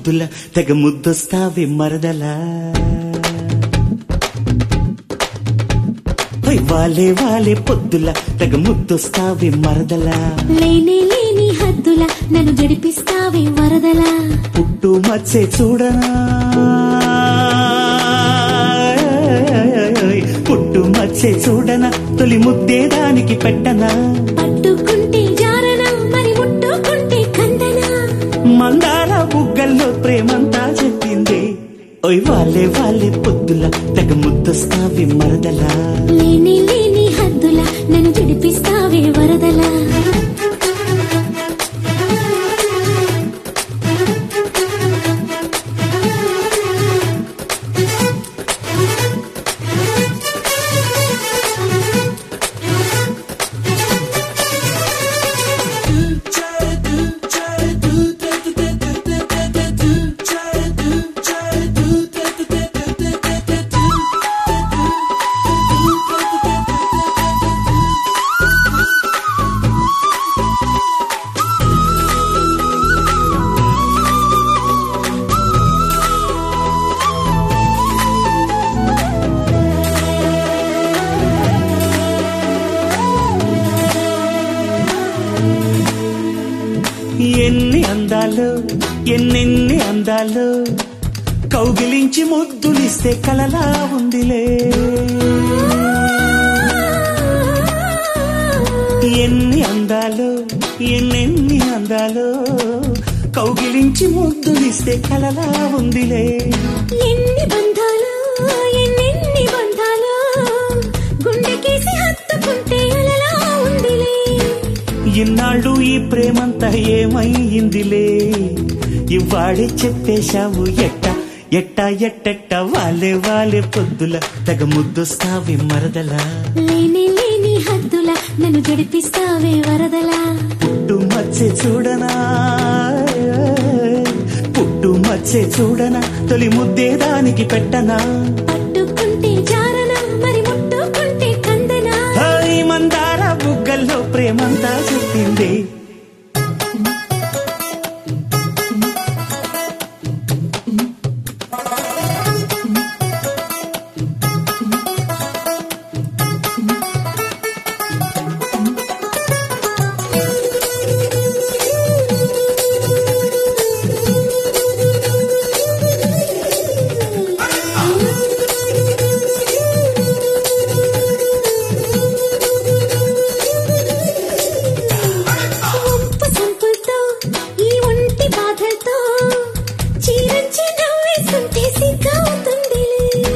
పొద్దుల తెగ ముద్దొస్తావి మరదలా ఓయ్ వాలే వాలే పొద్దుల తెగ ముద్దొస్తావి మరదలా లేనే లేని హద్దుల నన్ను జడిపిస్తావే వరదలా పుట్టు మచ్చే చూడనా పుట్టు మచ్చే చూడనా తొలి ముద్దే దానికి పెట్టనా పట్టుకుంటే జారనా మరి ముట్టుకుంటే కందనా మందార బుగ్గల్లో ప్రేమంతా చెప్పింది ఓయ్ వాలే వాలే పొద్దుల తెగ ముద్దొస్తావి మరదలా లేని లేని హద్దుల నన్ను జడిపిస్తావే వరదలా ఎన్ని అందాలు ఎన్నెన్ని అందాలు కౌగిలించి ముద్దులిస్తే కలలా ఉందిలే ఎన్ని అందాలు ఎన్నెన్ని అందాలు కౌగిలించి ముద్దులిస్తే కలలా ఉందిలే ఎన్ని బంధాలు ఎన్నెన్ని బంధాలు గుండెకేసి హత్తుకుంటే అలలా ఉందిలే ఇన్నాళ్ళు ఈ ప్రేమంతా ఏమైందిలే ఇవాడే చెప్పేశావు ఎట్ట ఎట్ట ఎట్టెట్ట వాలే వాలే పొద్దుల తెగ ముద్దొస్తావి మరదలా లేని లేని హద్దుల నన్ను జడిపిస్తావే వరదలా పుట్టు మచ్చే చూడనా పుట్టు మచ్చే చూడనా తొలి ముద్దే దానికి పెట్టనా పట్టుకుంటే జారనా మరి ముట్టుకుంటే కందనా హాయ్ మందార బుగ్గల్లో ప్రేమంతా చెప్పింది వంపు సంపులతో ఈ ఒంటి బాధలతో చీరంచి నవ్వేస్తుంటే సిగ్గవుతుందిలే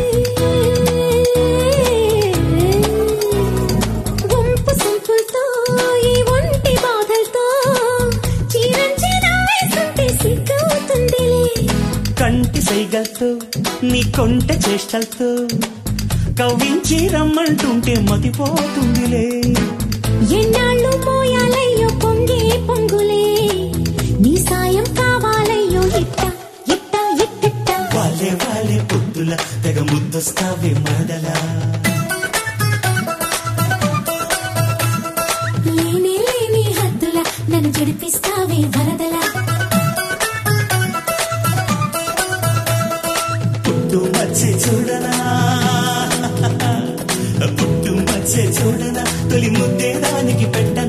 వంపు సంపులతో ఈ ఒంటి బాధలతో చీరంచి నవ్వేస్తుంటే సిగ్గవుతుందిలే కంటి సైగల్తో నీ కొంట చేష్టలతో కవ్వించి రమ్మంటుంటే మతిపోతుందిలే ఎన్నాళ్ళు మోయాలయ్యో పొంగే పొంగులే నీ సాయం కావాలయ్యో ఇట్ట ఇట్ట ఇట్టిట్ట వాలే వాలే పొద్దుల తెగ ముద్దొస్తావే మరదలా లేని లేని హద్దుల నన్ను జడిపిస్తావే వరదలా పుట్టు మచ్చే చూడనా పుట్టు మచ్చే చూడనా తొలి ముద్దే దానికి పెట్ట